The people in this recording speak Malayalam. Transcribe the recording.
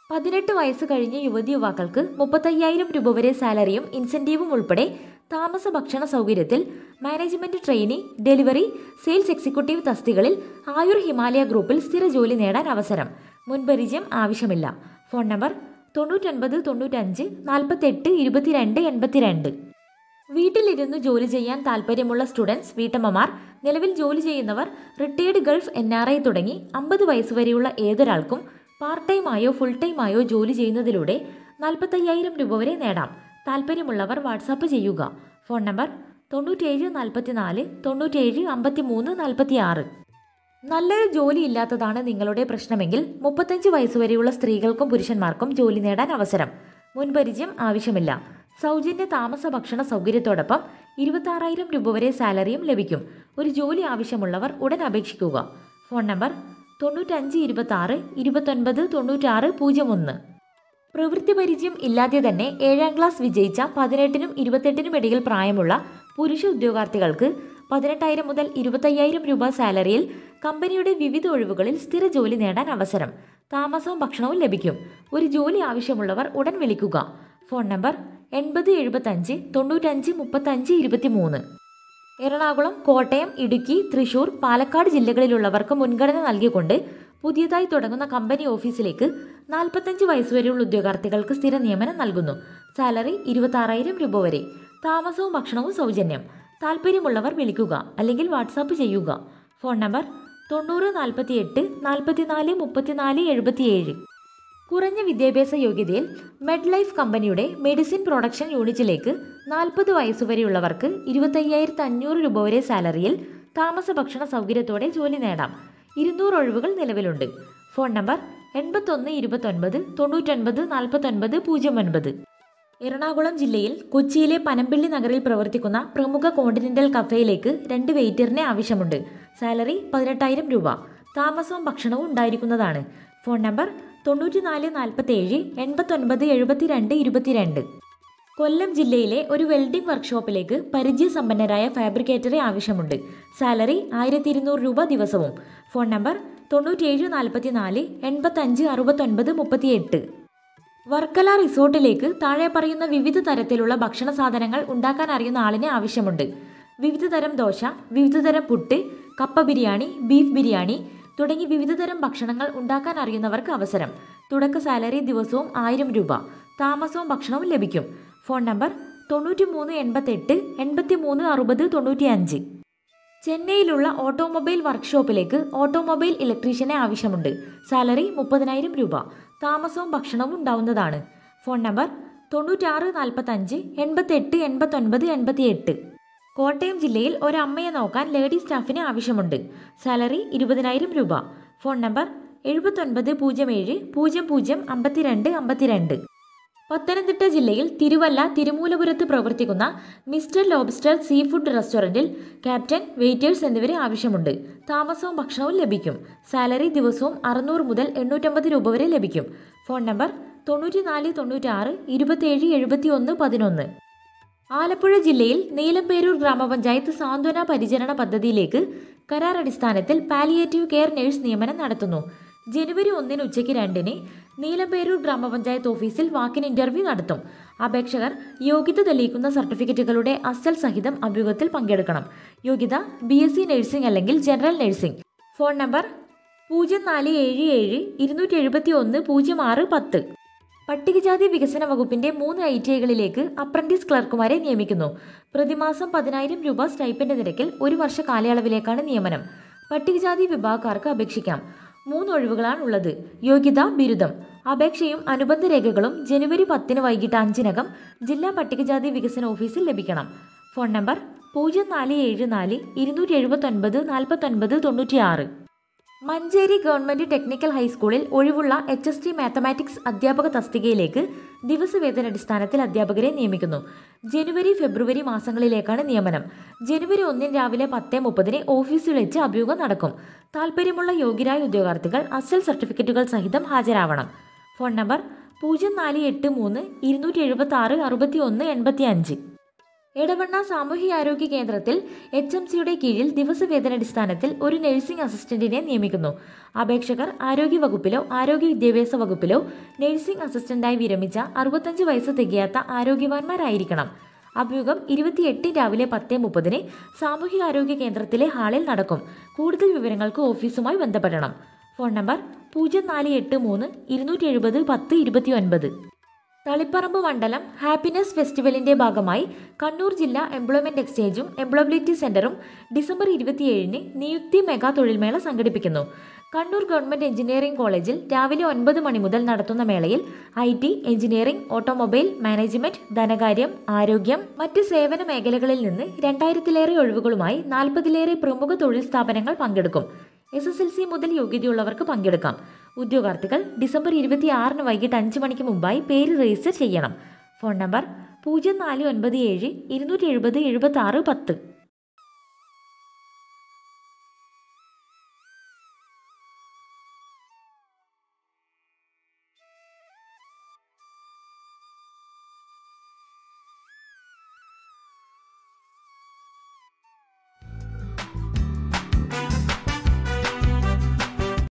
പതിനെട്ട് വയസ്സ് കഴിഞ്ഞ യുവതി യുവാക്കൾക്ക് മുപ്പത്തയ്യായിരം രൂപ വരെ സാലറിയും ഇൻസെന്റീവും ഉൾപ്പെടെ താമസ ഭക്ഷണ സൗകര്യത്തിൽ management trainee delivery sales executive തസ്തികളിൽ ആയുർ ഹിമാലയ ഗ്രൂപ്പിൽ സ്ഥിര ജോലി നേടാൻ അവസരം മുൻപരിചയം ആവശ്യമില്ല ഫോൺ നമ്പർ തൊണ്ണൂറ്റൊൻപത് തൊണ്ണൂറ്റഞ്ച് നാൽപ്പത്തെട്ട് ഇരുപത്തിരണ്ട് എൺപത്തിരണ്ട് വീട്ടിലിരുന്ന് ജോലി ചെയ്യാൻ താല്പര്യമുള്ള സ്റ്റുഡൻസ് വീട്ടമ്മമാർ നിലവിൽ ജോലി ചെയ്യുന്നവർ retired Gulf N R I തുടങ്ങി അമ്പത് വയസ്സുവരെയുള്ള ഏതൊരാൾക്കും പാർട്ട് ടൈമായോ ഫുൾ ടൈമായോ ജോലി ചെയ്യുന്നതിലൂടെ നാൽപ്പത്തയ്യായിരം രൂപ വരെ നേടാം താല്പര്യമുള്ളവർ വാട്സാപ്പ് ചെയ്യുക ഫോൺ നമ്പർ തൊണ്ണൂറ്റേഴ് നാൽപ്പത്തിനാല് തൊണ്ണൂറ്റേഴ് അമ്പത്തിമൂന്ന് നാൽപ്പത്തിയാറ് നല്ലൊരു ജോലി ഇല്ലാത്തതാണ് നിങ്ങളുടെ പ്രശ്നമെങ്കിൽ മുപ്പത്തഞ്ച് വയസ്സുവരെയുള്ള സ്ത്രീകൾക്കും പുരുഷന്മാർക്കും ജോലി നേടാൻ അവസരം മുൻപരിചയം ആവശ്യമില്ല സൗജന്യ താമസ ഭക്ഷണ സൗകര്യത്തോടൊപ്പം ഇരുപത്താറായിരം രൂപ വരെ സാലറിയും ലഭിക്കും ഒരു ജോലി ആവശ്യമുള്ളവർ ഉടൻ അപേക്ഷിക്കുക ഫോൺ നമ്പർ തൊണ്ണൂറ്റഞ്ച് ഇരുപത്താറ് ഇരുപത്തൊൻപത് തൊണ്ണൂറ്റാറ് പൂജ്യം ഒന്ന് പ്രവൃത്തി പരിചയം ഇല്ലാതെ തന്നെ ഏഴാം ക്ലാസ് വിജയിച്ച പതിനെട്ടിനും ഇരുപത്തെട്ടിനും ഇടയിൽ പ്രായമുള്ള പുരുഷ ഉദ്യോഗാർത്ഥികൾക്ക് പതിനെട്ടായിരം മുതൽ ഇരുപത്തയ്യായിരം രൂപ സാലറിയിൽ കമ്പനിയുടെ വിവിധ ഒഴിവുകളിൽ സ്ഥിര ജോലി നേടാൻ അവസരം താമസവും ഭക്ഷണവും ലഭിക്കും ഒരു ജോലി ആവശ്യമുള്ളവർ ഉടൻ വിളിക്കുക ഫോൺ നമ്പർ എൺപത് എഴുപത്തഞ്ച് തൊണ്ണൂറ്റഞ്ച് മുപ്പത്തഞ്ച് ഇരുപത്തിമൂന്ന് എറണാകുളം കോട്ടയം ഇടുക്കി തൃശൂർ പാലക്കാട് ജില്ലകളിലുള്ളവർക്ക് മുൻഗണന നൽകിക്കൊണ്ട് പുതിയതായി തുടങ്ങുന്ന കമ്പനി ഓഫീസിലേക്ക് നാൽപ്പത്തഞ്ച് വയസ്സുവരെയുള്ള ഉദ്യോഗാർത്ഥികൾക്ക് സ്ഥിര നിയമനം നൽകുന്നു സാലറി ഇരുപത്താറായിരം രൂപ വരെ താമസവും ഭക്ഷണവും സൗജന്യം താല്പര്യമുള്ളവർ വിളിക്കുക അല്ലെങ്കിൽ വാട്സാപ്പ് ചെയ്യുക ഫോൺ നമ്പർ തൊണ്ണൂറ് നാൽപ്പത്തിയെട്ട് നാൽപ്പത്തിനാല് മുപ്പത്തിനാല് എഴുപത്തിയേഴ് കുറഞ്ഞ വിദ്യാഭ്യാസ യോഗ്യതയിൽ മെഡ് ലൈഫ് കമ്പനിയുടെ മെഡിസിൻ പ്രൊഡക്ഷൻ യൂണിറ്റിലേക്ക് നാൽപ്പത് വയസ്സുവരെയുള്ളവർക്ക് ഇരുപത്തയ്യായിരത്തി അഞ്ഞൂറ് രൂപ വരെ സാലറിയിൽ താമസ ഭക്ഷണ സൗകര്യത്തോടെ ജോലി നേടാം ഇരുന്നൂറ് ഒഴിവുകൾ നിലവിലുണ്ട് ഫോൺ നമ്പർ എൺപത്തൊന്ന് ഇരുപത്തൊൻപത് തൊണ്ണൂറ്റൊൻപത് നാൽപ്പത്തൊൻപത് പൂജ്യം ഒൻപത് എറണാകുളം ജില്ലയിൽ കൊച്ചിയിലെ പനമ്പിള്ളി നഗറിൽ പ്രവർത്തിക്കുന്ന പ്രമുഖ കോണ്ടിനെന്റൽ കഫേയിലേക്ക് രണ്ട് വെയിറ്ററിനെ ആവശ്യമുണ്ട് സാലറി പതിനെട്ടായിരം രൂപ താമസവും ഭക്ഷണവും ഉണ്ടായിരിക്കുന്നതാണ് ഫോൺ നമ്പർ തൊണ്ണൂറ്റിനാല് നാൽപ്പത്തേഴ് എൺപത്തൊൻപത് എഴുപത്തിരണ്ട് ഇരുപത്തിരണ്ട് കൊല്ലം ജില്ലയിലെ ഒരു വെൽഡിംഗ് വർക്ക്ഷോപ്പിലേക്ക് പരിചയസമ്പന്നരായ ഫാബ്രിക്കേറ്ററെ ആവശ്യമുണ്ട് സാലറി ആയിരത്തി ഇരുന്നൂറ് രൂപ ദിവസവും ഫോൺ നമ്പർ തൊണ്ണൂറ്റിയേഴ് നാൽപ്പത്തിനാല് എൺപത്തഞ്ച് അറുപത്തൊൻപത് മുപ്പത്തിയെട്ട് വർക്കല റിസോർട്ടിലേക്ക് താഴെ പറയുന്ന വിവിധ തരത്തിലുള്ള ഭക്ഷണ സാധനങ്ങൾ ഉണ്ടാക്കാൻ അറിയുന്ന ആളിനെ ആവശ്യമുണ്ട് വിവിധ തരം ദോശ വിവിധ തരം പുട്ട് കപ്പ ബിരിയാണി ബീഫ് ബിരിയാണി തുടങ്ങി വിവിധ തരം ഭക്ഷണങ്ങൾ ഉണ്ടാക്കാൻ അറിയുന്നവർക്ക് അവസരം തുടക്ക സാലറി ദിവസവും ആയിരം രൂപ താമസവും ഭക്ഷണവും ലഭിക്കും ഫോൺ നമ്പർ തൊണ്ണൂറ്റി മൂന്ന് എൺപത്തെട്ട് എൺപത്തി മൂന്ന് അറുപത് തൊണ്ണൂറ്റി അഞ്ച് ചെന്നൈയിലുള്ള ഓട്ടോമൊബൈൽ വർക്ക്ഷോപ്പിലേക്ക് ഓട്ടോമൊബൈൽ ഇലക്ട്രീഷ്യനെ ആവശ്യമുണ്ട് സാലറി മുപ്പതിനായിരം രൂപ താമസവും ഭക്ഷണവും ഉണ്ടാവുന്നതാണ് ഫോൺ നമ്പർ തൊണ്ണൂറ്റാറ് നാൽപ്പത്തഞ്ച് എൺപത്തെട്ട് എൺപത്തൊൻപത് എൺപത്തിയെട്ട് കോട്ടയം ജില്ലയിൽ ഒരമ്മയെ നോക്കാൻ ലേഡി സ്റ്റാഫിന് ആവശ്യമുണ്ട് സാലറി ഇരുപതിനായിരം രൂപ ഫോൺ നമ്പർ എഴുപത്തൊൻപത് പൂജ്യം ഏഴ് പൂജ്യം പൂജ്യം അമ്പത്തിരണ്ട് അമ്പത്തിരണ്ട് പത്തനംതിട്ട ജില്ലയിൽ തിരുവല്ല തിരുമൂലപുരത്ത് പ്രവർത്തിക്കുന്ന മിസ്റ്റർ ലോബ്സ്റ്റർ സീ ഫുഡ് റെസ്റ്റോറൻറ്റിൽ ക്യാപ്റ്റൻ വെയിറ്റേഴ്സ് എന്നിവരെ ആവശ്യമുണ്ട് താമസവും ഭക്ഷണവും ലഭിക്കും സാലറി ദിവസവും അറുന്നൂറ് മുതൽ എണ്ണൂറ്റമ്പത് രൂപ വരെ ലഭിക്കും ഫോൺ നമ്പർ തൊണ്ണൂറ്റിനാല് തൊണ്ണൂറ്റാറ് ഇരുപത്തിയേഴ് എഴുപത്തി ഒന്ന് പതിനൊന്ന് ആലപ്പുഴ ജില്ലയിൽ നീലംപേരൂർ ഗ്രാമപഞ്ചായത്ത് സാന്ത്വന പരിചരണ പദ്ധതിയിലേക്ക് കരാർ അടിസ്ഥാനത്തിൽ പാലിയേറ്റീവ് കെയർ നഴ്സ് നിയമനം നടത്തുന്നു ജനുവരി ഒന്നിന് ഉച്ചയ്ക്ക് രണ്ടിന് നീലംപേരൂർ ഗ്രാമപഞ്ചായത്ത് ഓഫീസിൽ വാക്കിൻ ഇന്റർവ്യൂ നടത്തും അപേക്ഷകർ യോഗ്യത തെളിയിക്കുന്ന സർട്ടിഫിക്കറ്റുകളുടെ അസൽ സഹിതം അഭിമുഖത്തിൽ പങ്കെടുക്കണം യോഗ്യത ബി എസ് സി നഴ്സിംഗ് അല്ലെങ്കിൽ ജനറൽ നഴ്സിംഗ് ഫോൺ നമ്പർ പൂജ്യം നാല് ഏഴ് ഏഴ് ഇരുന്നൂറ്റി എഴുപത്തി ഒന്ന് പൂജ്യം ആറ് പത്ത് പട്ടികജാതി വികസന വകുപ്പിന്റെ മൂന്ന് ഐ ടി ഐകളിലേക്ക് അപ്രന്റീസ് ക്ലർക്കുമാരെ നിയമിക്കുന്നു പ്രതിമാസം പതിനായിരം രൂപ സ്റ്റൈപ്പൻഡ് നിരക്കിൽ ഒരു വർഷ കാലയളവിലേക്കാണ് നിയമനം പട്ടികജാതി വിഭാഗക്കാർക്ക് അപേക്ഷിക്കാം മൂന്ന് ഒഴിവുകളാണ് ഉള്ളത് യോഗ്യത ബിരുദം അപേക്ഷയും അനുബന്ധ രേഖകളും ജനുവരി പത്തിന് വൈകിട്ട് അഞ്ചിനകം ജില്ലാ പട്ടികജാതി വികസന ഓഫീസിൽ ലഭിക്കണം ഫോൺ നമ്പർ പൂജ്യം നാല് ഏഴ് നാല് ഇരുന്നൂറ്റി എഴുപത്തൊൻപത് നാൽപ്പത്തൊൻപത് തൊണ്ണൂറ്റിയാറ് മഞ്ചേരി ഗവൺമെന്റ് ടെക്നിക്കൽ ഹൈസ്കൂളിൽ ഒഴിവുള്ള എച്ച് എസ് ടി മാത്തമാറ്റിക്സ് അധ്യാപക തസ്തികയിലേക്ക് ദിവസവേതനടിസ്ഥാനത്തിൽ അധ്യാപകരെ നിയമിക്കുന്നു ജനുവരി ഫെബ്രുവരി മാസങ്ങളിലേക്കാണ് നിയമനം ജനുവരി ഒന്നിന് രാവിലെ പത്ത് മുപ്പതിന് ഓഫീസിൽ വെച്ച് അഭിമുഖം നടക്കും താൽപ്പര്യമുള്ള യോഗ്യരായ ഉദ്യോഗാർത്ഥികൾ അസൽ സർട്ടിഫിക്കറ്റുകൾ സഹിതം ഹാജരാവണം ഫോൺ നമ്പർ പൂജ്യം നാല് എട്ട് മൂന്ന് ഇരുന്നൂറ്റി എഴുപത്തി ആറ് അറുപത്തി ഒന്ന് എൺപത്തി അഞ്ച് എടവണ്ണ സാമൂഹികാരോഗ്യ കേന്ദ്രത്തിൽ എച്ച് എം സിയുടെ കീഴിൽ ദിവസവേതനടിസ്ഥാനത്തിൽ ഒരു നഴ്സിംഗ് അസിസ്റ്റന്റിനെ നിയമിക്കുന്നു അപേക്ഷകർ ആരോഗ്യ വകുപ്പിലോ ആരോഗ്യ വിദ്യാഭ്യാസ വകുപ്പിലോ നഴ്സിംഗ് അസിസ്റ്റന്റായി വിരമിച്ച അറുപത്തഞ്ച് വയസ്സ് തികയാത്ത ആരോഗ്യവാന്മാരായിരിക്കണം അഭിമുഖം ഇരുപത്തിയെട്ട് രാവിലെ പത്ത് മുപ്പതിന് സാമൂഹികാരോഗ്യ കേന്ദ്രത്തിലെ ഹാളിൽ നടക്കും കൂടുതൽ വിവരങ്ങൾക്ക് ഓഫീസുമായി ബന്ധപ്പെടണം ഫോൺ നമ്പർ പൂജ്യം നാല് എട്ട് മൂന്ന് ഇരുന്നൂറ്റി എഴുപത് പത്ത് ഇരുപത്തി ഒൻപത് തളിപ്പറമ്പ് മണ്ഡലം ഹാപ്പിനെസ് ഫെസ്റ്റിവലിന്റെ ഭാഗമായി കണ്ണൂർ ജില്ലാ എംപ്ലോയ്മെന്റ് എക്സ്ചേഞ്ചും എംപ്ലോയബിലിറ്റി സെന്ററും ഡിസംബർ ഇരുപത്തിയേഴിന് നിയുക്തി മെഗാ തൊഴിൽമേള സംഘടിപ്പിക്കുന്നു കണ്ണൂർ ഗവൺമെന്റ് എഞ്ചിനീയറിംഗ് കോളേജിൽ രാവിലെ ഒൻപത് മണി മുതൽ നടത്തുന്ന മേളയിൽ I T engineering automobile management ധനകാര്യം ആരോഗ്യം മറ്റ് സേവന മേഖലകളിൽ നിന്ന് രണ്ടായിരത്തിലേറെ ഒഴിവുകളുമായി നാൽപ്പതിലേറെ പ്രമുഖ തൊഴിൽ സ്ഥാപനങ്ങൾ പങ്കെടുക്കും എസ് എസ് എൽ സി മുതൽ യോഗ്യതയുള്ളവർക്ക് പങ്കെടുക്കാം ഉദ്യോഗാർത്ഥികൾ ഡിസംബർ ഇരുപത്തി ആറിന് വൈകിട്ട് അഞ്ച് മണിക്ക് മുമ്പായി പേര് രജിസ്റ്റർ ചെയ്യണം ഫോൺ നമ്പർ പൂജ്യം നാല് ഒൻപത് ഏഴ് ഇരുന്നൂറ്റി എഴുപത് എഴുപത്തി ആറ് പത്ത്